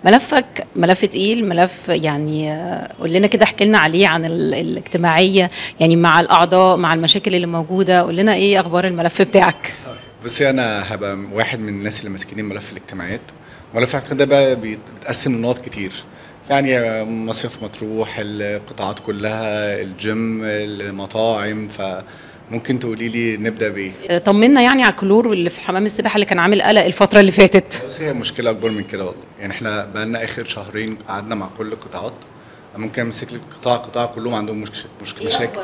ملفك ملف تقيل ملف يعني آه، قول لنا كده احكي لنا عليه عن ال- الاجتماعيه يعني مع الاعضاء مع المشاكل اللي موجوده قول لنا ايه اخبار الملف بتاعك بصي انا هبقى واحد من الناس اللي ماسكين ملف الاجتماعات ملف الاجتماعات ده بقى بيت- بيتقسم لنقط كتير يعني مصيف مطروح القطاعات كلها الجيم المطاعم فممكن تقولي لي نبدا بايه آه، طمنا يعني على الكلور اللي في حمام السباحه اللي كان عامل قلق الفتره اللي فاتت بس هي مشكله اكبر من كده والله يعني احنا بقالنا اخر شهرين قعدنا مع كل القطاعات ممكن امسك لك قطاع قطاع كلهم عندهم مشكله مشكله مشاكل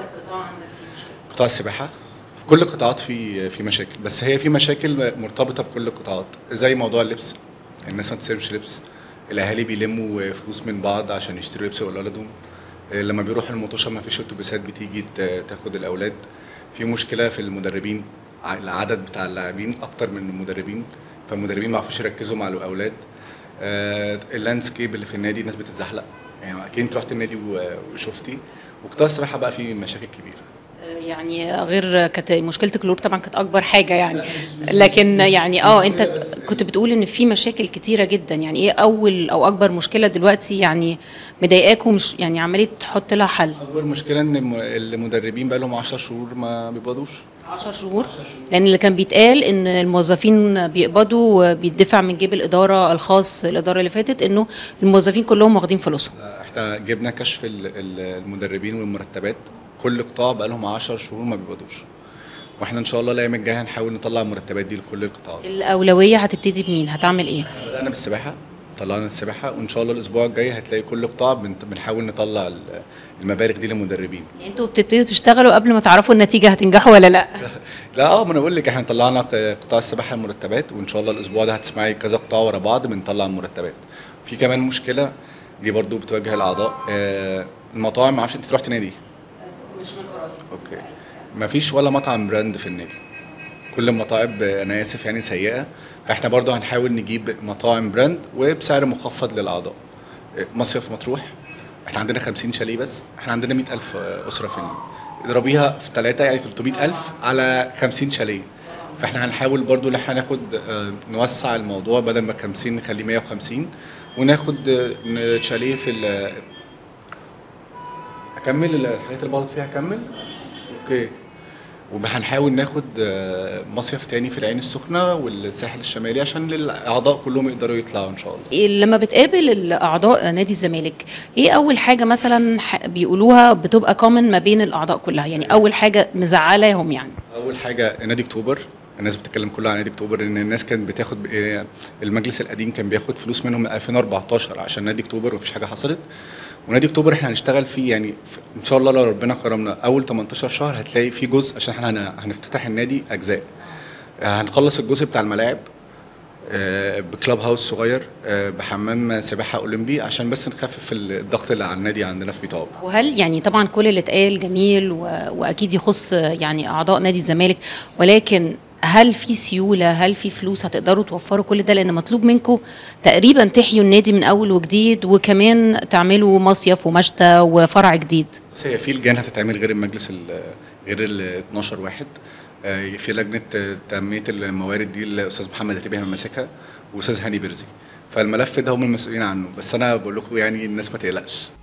قطاع السباحه في كل القطاعات في في مشاكل بس هي في مشاكل مرتبطه بكل القطاعات زي موضوع اللبس الناس ما تستلمش لبس الاهالي بيلموا فلوس من بعض عشان يشتروا لبس لاولادهم لما بيروحوا المطوشه ما فيش اتوبيسات بتيجي ت- تاخد الاولاد في مشكله في المدربين ع- العدد بتاع اللاعبين اكتر من المدربين فالمدربين ما عرفوش يركزوا مع الاولاد آه، اللاندسكيب اللي في النادي الناس بتتزحلق يعني اكيد انت رحت النادي و- وشفتي وقطاع السباحه بقى فيه مشاكل كبيره يعني غير كانت مشكله الكلور طبعا كانت اكبر حاجه يعني لكن يعني اه انت كنت بتقول ان في مشاكل كتيره جدا يعني ايه اول او اكبر مشكله دلوقتي يعني مضايقاكم مش يعني عماليه تحط لها حل اكبر مشكله ان الم- المدربين بقى لهم 10 شهور ما بيقبضوش 10 شهور لان اللي كان بيتقال ان الموظفين بيقبضوا بيدفع من جيب الاداره الخاص الاداره اللي فاتت انه الموظفين كلهم واخدين فلوسهم احنا جبنا كشف ال- ال- المدربين والمرتبات كل قطاع بقى لهم 10 شهور ما بيقبضوش واحنا ان شاء الله الايام الجايه هنحاول نطلع المرتبات دي لكل القطاعات الاولويه هتبتدي بمين هتعمل ايه بدانا بالسباحه طلعنا السباحه وان شاء الله الاسبوع الجاي هتلاقي كل قطاع بنت- بنحاول نطلع ال- المبالغ دي للمدربين يعني انتوا بتبتدوا تشتغلوا قبل ما تعرفوا النتيجه هتنجحوا ولا لا لا اه ما انا بقول لك احنا طلعنا ق- قطاع السباحه المرتبات وان شاء الله الاسبوع ده هتسمعي كذا قطاع ورا بعض بنطلع المرتبات في كمان مشكله دي برضو بتواجه الاعضاء آه المطاعم ما اعرفش انت رحت نادي مش من قريب اوكي ما فيش ولا مطعم براند في النادي كل المطاعم انا اسف يعني سيئه فاحنا برضو هنحاول نجيب مطاعم براند وبسعر مخفض للاعضاء آه، مصيف مطروح احنا عندنا 50 شاليه بس احنا عندنا 100000 اسره في النادي اضربيها في ثلاثة يعني 300000 على 50 شاليه فاحنا هنحاول برضو ان احنا ناخد آه، نوسع الموضوع بدل ما 50 نخليه 150 وناخد آه، شاليه في ال- اكمل الحاجات اللي بغلط فيها اكمل اوكي وهنحاول ناخد آه، مصيف تاني في العين السخنه والساحل الشمالي عشان الاعضاء كلهم يقدروا يطلعوا ان شاء الله إيه لما بتقابل الاعضاء نادي الزمالك ايه اول حاجه مثلا ح- بيقولوها بتبقى كومن ما بين الاعضاء كلها يعني اول حاجه مزعلاهم يعني اول حاجه نادي اكتوبر الناس بتتكلم كلها عن نادي اكتوبر ان الناس كانت بتاخد آه، المجلس القديم كان بياخد فلوس منهم من 2014 عشان نادي اكتوبر ومفيش حاجه حصلت ونادي اكتوبر احنا هنشتغل فيه يعني ف- ان شاء الله لو ربنا كرمنا اول 18 شهر هتلاقي في جزء عشان احنا هن- هنفتتح النادي اجزاء آه، هنخلص الجزء بتاع الملاعب آه، بكلاب هاوس صغير آه، بحمام سباحه اولمبي عشان بس نخفف الضغط اللي على النادي عندنا في طاب وهل يعني طبعا كل اللي اتقال جميل و... واكيد يخص يعني اعضاء نادي الزمالك ولكن هل في سيوله هل في فلوس هتقدروا توفروا كل ده لان مطلوب منكم تقريبا تحيوا النادي من اول وجديد وكمان تعملوا مصيف ومشتى وفرع جديد بس هي في لجان هتتعمل غير المجلس ال- غير ال 12 واحد آه، في لجنه آه، تنميه الموارد دي الاستاذ محمد ربيع ماسكها واستاذ هاني بيرزي فالملف ده هم المسؤولين عنه بس انا بقول لكم يعني الناس ما تقلقش